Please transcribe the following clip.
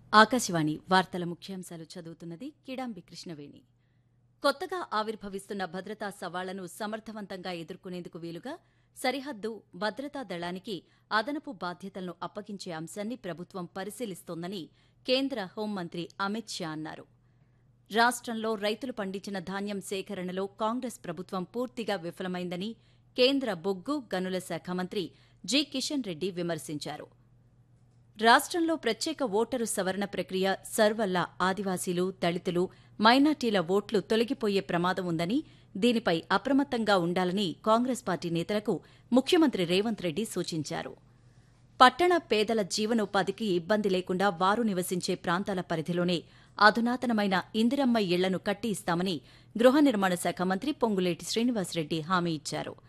ఆకాశవాణి వార్తల ముఖ్యాంశాలు చదువుతున్నది కిడాంబి కృష్ణవేణి కొత్తగా ఆవిర్భవిస్తున్న భద్రతా సవాళ్లను సమర్థవంతంగా ఎదుర్కొనేందుకు వీలుగా సరిహద్దు భద్రతా దళానికి అదనపు బాధ్యతలను అప్పగించే అంశాన్ని ప్రభుత్వం పరిశీలిస్తోందని కేంద్ర హోంమంత్రి అమిత్ షా అన్నారు రాష్ట్రంలో రైతులు పండించిన ధాన్యం సేకరణలో కాంగ్రెస్ ప్రభుత్వం పూర్తిగా విఫలమైందని కేంద్ర బొగ్గు గనుల శాఖ మంత్రి జి కిషన్ రెడ్డి విమర్శించారు రాష్ట్రంలో ప్రత్యేక ఓటరు సవరణ ప్రక్రియ సర్వల్ల ఆదివాసీలు దళితులు మైనార్టీల ఓట్లు తొలగిపోయే ప్రమాదం ఉందని దీనిపై అప్రమత్తంగా ఉండాలని కాంగ్రెస్ పార్టీ నేతలకు ముఖ్యమంత్రి రేవంత్ రెడ్డి సూచించారు పట్టణ పేదల జీవనోపాధికి ఇబ్బంది లేకుండా వారు నివసించే ప్రాంతాల పరిధిలోనే అధునాతనమైన ఇందిరమ్మ ఇళ్లను కట్టి ఇస్తామని గృహ నిర్మాణ శాఖ మంత్రి పొంగులేటి శ్రీనివాసరెడ్డి హామీ ఇచ్చారు